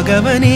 ராகவனே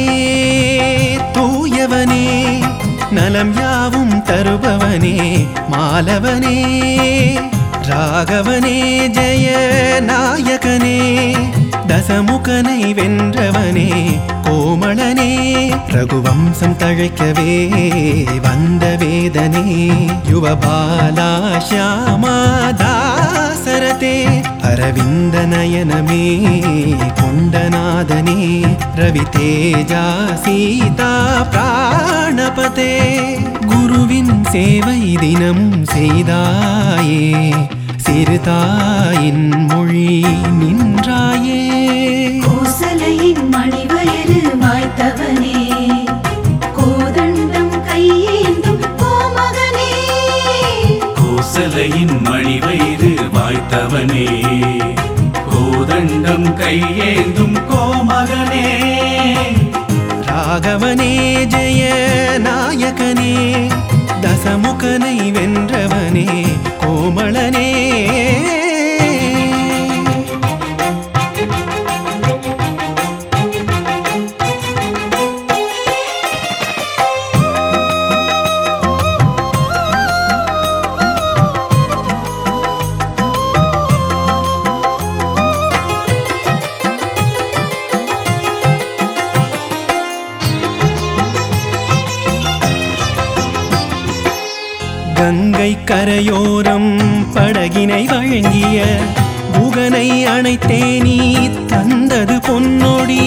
தூயவனே நலம் யாவும் தருபவனே மாலவனே ராகவனே ஜெய நாயகனே தசமுகனை வென்றவனே கோமளனே ரகுவம்சம் தழைக்கவே வந்த வேதனே யுவபாலா ஷியாமா தாசரதே அரவிந்த நயனமே கொண்டநாதனே ரவி தேஜா சீதா பிராணபதே குருவின் சேவை தினமும் செய்தாயே சிறுதாயின் மொழி நின்றாயே கோசலையின் மணிவயறு வாய்த்தவனே கோதண்டம் கையேந்தும் கோமகனே கோசலையின் மணிவயிறு வாய்த்தவனே கோதண்டம் கையேந்தும் கோமகனே ராகவனே ஜெய நாயகனே தசமுகனை வென்றவனே கோமளனே கங்கை கரையோரம் படகினை வழங்கிய புகனை அணைத்தே நீ தந்தது பொன்னொடி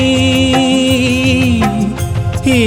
ஏ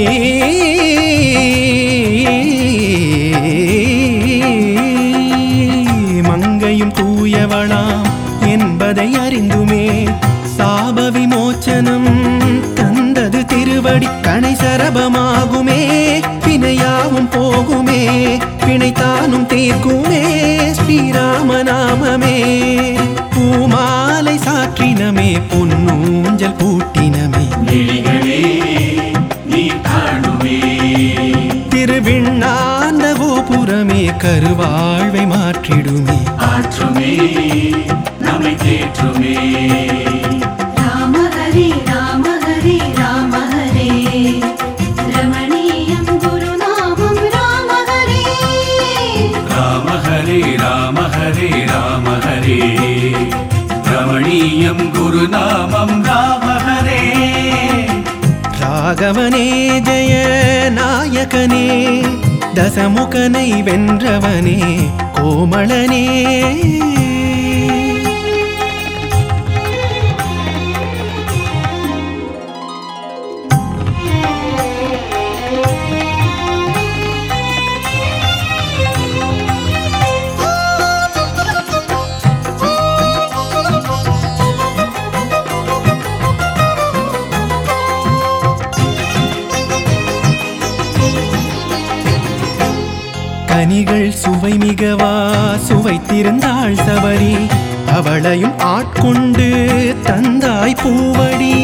மங்கையும் தூயவளாம் என்பதை அறிந்துமே சாப விமோச்சனம் தந்தது திருவடி கணை சரபமாகுமே பிணையாவும் போகுமே பிணைத்தானும் தீர்க்குமே ஸ்ரீராமநாமமே பூமாலை சாற்றினமே பொன்னூஞ்சல் பூட்டினமே விழிகளே நீ காணுமே திருவிண்ணாந்த கோபுரமே கருவாழ்வை மாற்றிடுமே ஆற்றுமே நம்மை தேற்றுமே ராம ஹரே ராம ஹரே ராம ஹரே ரமணீயம் குருநாமம் ராம ஹரே ராம ஹரே ராம ஹரே ராம ஹரே ரமணீயம் குருநாமம் ராம ஹரே ராகவனே ஜெய நாயகனே தசமுகனை வென்றவனே கோமளனே கனிகள் சுவை மிகவா சுவைத்திருந்தாள் சபரி அவளையும் ஆட்கொண்டு தந்தாய் பூவடி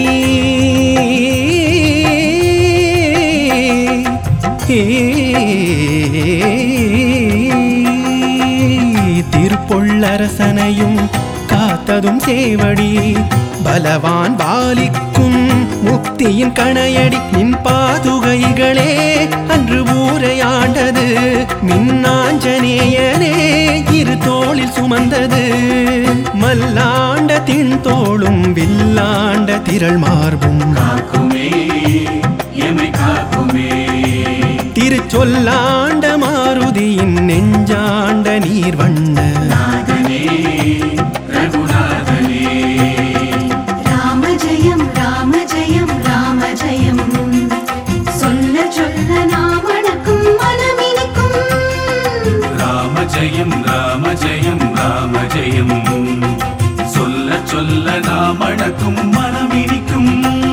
திருப்பொள்ளரசனையும் காத்ததும் சேவடி பலவான் பாலிக்கும் முக்தியின் கணையடி நின் பாதுகைகளே அன்று ஊரை ஆண்டது மின்னாஞ்சனேயனே இரு தோளில் சுமந்தது மல்லாண்ட தின் தோளும் வில்லாண்ட திரள் மார்பும் காக்குமே எமை காக்குமே திருச்சொல்லாண்ட மாருதியின் நெஞ்சாண்ட நீர் வண்ண நாதனே ரகுநாதனே ராம ஜெயம் ராம ஜெயம் ராம ஜெயம் சொல்ல சொல்ல நாமணக்கும் மனமினிக்கும் ராம ஜெயம் ராம ஜெயம் ராம ஜெயம் சொல்ல சொல்ல நாம் அடக்கும் மனமினிக்கும்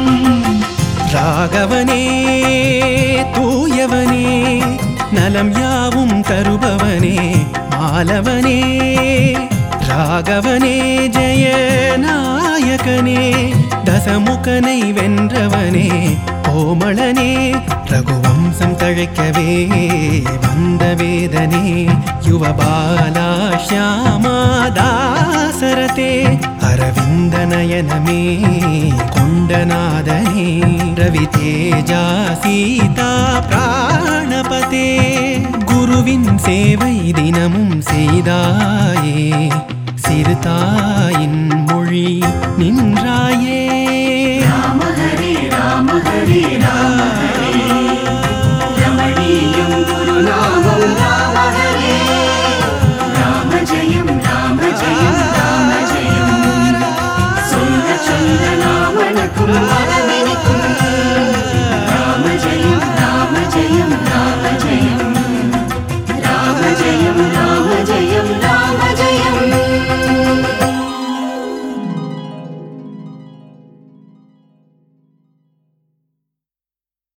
ராகவனே தூயவனே நலம் யாவும் தருபவனே மாலவனே ராகவனே ஜெய நாயகனே தசமுகனை வென்றவனே கோமளனே ரகுவம்சம் தழைக்கவே வந்த வேதனே யுவபாலா ஷியாமாதாசரதே அரவிந்த நயனமே கொண்டநாதனே ரவி தேஜா சீதா பிராணபதே குருவின் சேவை தினமும் செய்தாயே சிறுதாயின் மொழி நின்றாயே ராம ஹரே ராம ஹரே ராம ஹரே ரமணீயம் குருநாமம் ராம ஹரே ராம ஜெயம் ராம ஜெயம் ராம ஜெயம் சொல்ல சொல்ல நாமணக்கும் மனமே